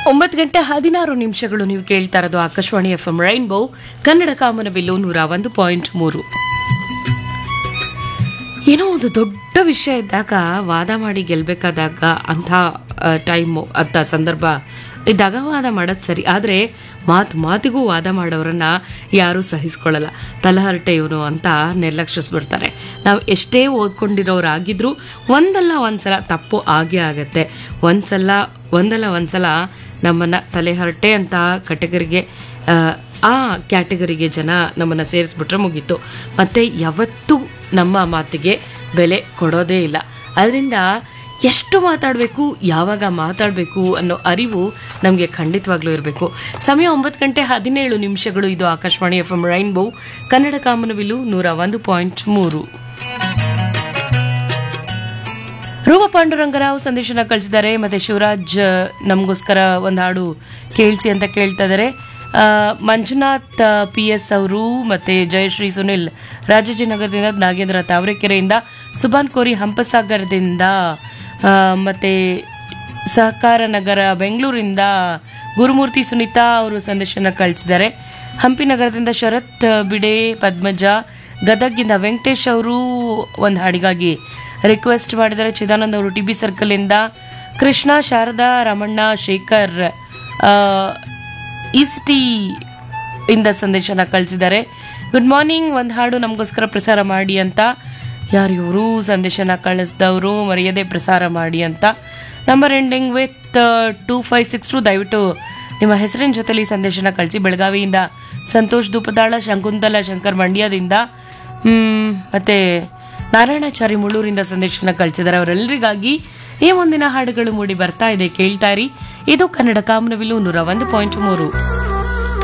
ಒಂಬತ್ತು ಗಂಟೆ ಹದಿನಾರು ನಿಮಿಷಗಳು ನೀವು ಕೇಳ್ತಾ ಇರೋದು Akashvani F M rainbow Kannada ಕಾಮನಬಿಲ್ಲು ನೂರ ಒಂದು ಪಾಯಿಂಟ್ ಮೂರು ಏನೋ ಒಂದು ದೊಡ್ಡ ವಿಷಯ ಇದ್ದಾಗ ವಾದ ಮಾಡಿ ಗೆಲ್ಬೇಕಾದಾಗ ಅಂಥ ಟೈಮು ಅಂಥ ಸಂದರ್ಭ ಇದ್ದಾಗ ವಾದ ಮಾಡೋದು ಸರಿ ಆದರೆ ಮಾತು ಮಾತಿಗೂ ವಾದ ಮಾಡೋರನ್ನ ಯಾರೂ ಸಹಿಸ್ಕೊಳ್ಳಲ್ಲ ತಲಹರಟೆ ಇವನು ಅಂತ ನಿರ್ಲಕ್ಷಿಸ್ಬಿಡ್ತಾರೆ ನಾವು ಎಷ್ಟೇ ಓದ್ಕೊಂಡಿರೋರಾಗಿದ್ರೂ ಒಂದಲ್ಲ ಒಂದ್ಸಲ ತಪ್ಪು ಆಗೇ ಆಗತ್ತೆ ಒಂದ್ಸಲ ಒಂದಲ್ಲ ಒಂದ್ಸಲ ನಮ್ಮನ್ನ ತಲೆಹರಟೆ ಅಂತ ಕಟಗರಿಗೆ ಆ ಕ್ಯಾಟಗರಿಗೆ ಜನ ನಮ್ಮನ್ನ ಸೇರಿಸ್ಬಿಟ್ರೆ ಮುಗೀತು ಮತ್ತೆ ಯಾವತ್ತೂ ನಮ್ಮ ಮಾತಿಗೆ ಬೆಲೆ ಕೊಡೋದೇ ಇಲ್ಲ ಅದರಿಂದ ಎಷ್ಟು ಮಾತಾಡಬೇಕು ಯಾವಾಗ ಮಾತಾಡಬೇಕು ಅನ್ನೋ ಅರಿವು ನಮಗೆ ಖಂಡಿತವಾಗ್ಲೂ ಇರಬೇಕು ಸಮಯ ಒಂಬತ್ತು ಗಂಟೆ ಹದಿನೇಳು ನಿಮಿಷಗಳು ಇದು Akashvani F M rainbow Kannada ಕಾಮನವಿಲು ನೂರ ಒಂದು ಪಾಯಿಂಟ್ ಮೂರು ರೂಪ ಪಾಂಡುರಂಗರಾವ್ ಸಂದೇಶನ ಕಳಿಸಿದ್ದಾರೆ ಮತ್ತೆ ಶಿವರಾಜ್ ನಮಗೋಸ್ಕರ ಒಂದು ಹಾಡು ಕೇಳಿಸಿ ಅಂತ ಕೇಳ್ತಾ ಇದ್ದಾರೆ ಆ, ಮಂಜುನಾಥ್ ಪಿ ಎಸ್ ಅವರು ಮತ್ತೆ ಜಯಶ್ರೀ ಸುನಿಲ್ ರಾಜಾಜಿನಗರದಿಂದ ನಾಗೇಂದ್ರ ತಾವರೆಕೆರೆಯಿಂದ ಸುಭಾನ್ ಕೋರಿ ಹಂಪಸಾಗರದಿಂದ ಆ, ಮತ್ತೆ ಸಹಕಾರ ನಗರ ಬೆಂಗಳೂರಿಂದ ಗುರುಮೂರ್ತಿ ಸುನೀತಾ ಅವರು ಸಂದೇಶನ ಕಳಿಸಿದ್ದಾರೆ ಹಂಪಿ ನಗರದಿಂದ ಶರತ್ ಬಿಡೆ ಪದ್ಮಜ ಗದಗಿಂದ ವೆಂಕಟೇಶ್ ಅವರು ಒಂದು ಹಾಡಿಗಾಗಿ ರಿಕ್ವೆಸ್ಟ್ ಮಾಡಿದ್ದಾರೆ ಚಿದಾನಂದ್ ಅವರು ಟಿ ಬಿ ಸರ್ಕಲ್ ಇಂದ ಕೃಷ್ಣ ಶಾರದಾ ರಮಣ್ಣ ಶೇಖರ್ ಆ, ಈಸ್ಟಿ ಇಂದ ಸಂದೇಶನ ಕಳಿಸಿದ್ದಾರೆ ಗುಡ್ ಮಾರ್ನಿಂಗ್ ಒಂದು ಹಾಡು ನಮಗೋಸ್ಕರ ಪ್ರಸಾರ ಮಾಡಿ ಅಂತ ಯಾರು ಇವರು ಸಂದೇಶನ ಕಳಿಸಿದವರು ಮರೆಯದೆ ಪ್ರಸಾರ ಮಾಡಿ ಅಂತ number ending with two five six two ದಯವಿಟ್ಟು ನಿಮ್ಮ ಹೆಸರಿನ ಜೊತೆಲಿ ಸಂದೇಶನ ಕಳಿಸಿ ಬೆಳಗಾವಿಯಿಂದ ಸಂತೋಷ್ ಧೂಪದಾಳ ಶಂಕುಂತಲ ಶಂಕರ್ ಮಂಡ್ಯದಿಂದ ಮ್, ಮತ್ತೆ ನಾರಾಯಣಾಚಾರಿ ಮುಳ್ಳೂರಿಂದ ಸಂದೇಶನ ಕಳಿಸಿದ್ದಾರೆ ಅವರೆಲ್ಲರಿಗಾಗಿ ಈ ಮುಂದಿನ ಹಾಡುಗಳು ಮೂಡಿ ಬರ್ತಾ ಇದೆ ಕೇಳ್ತಾ ಇರಿ ಇದು ಕನ್ನಡ ಕಾಮನವಿಲು ನೂರ ಒಂದು ಪಾಯಿಂಟ್ ಮೂರು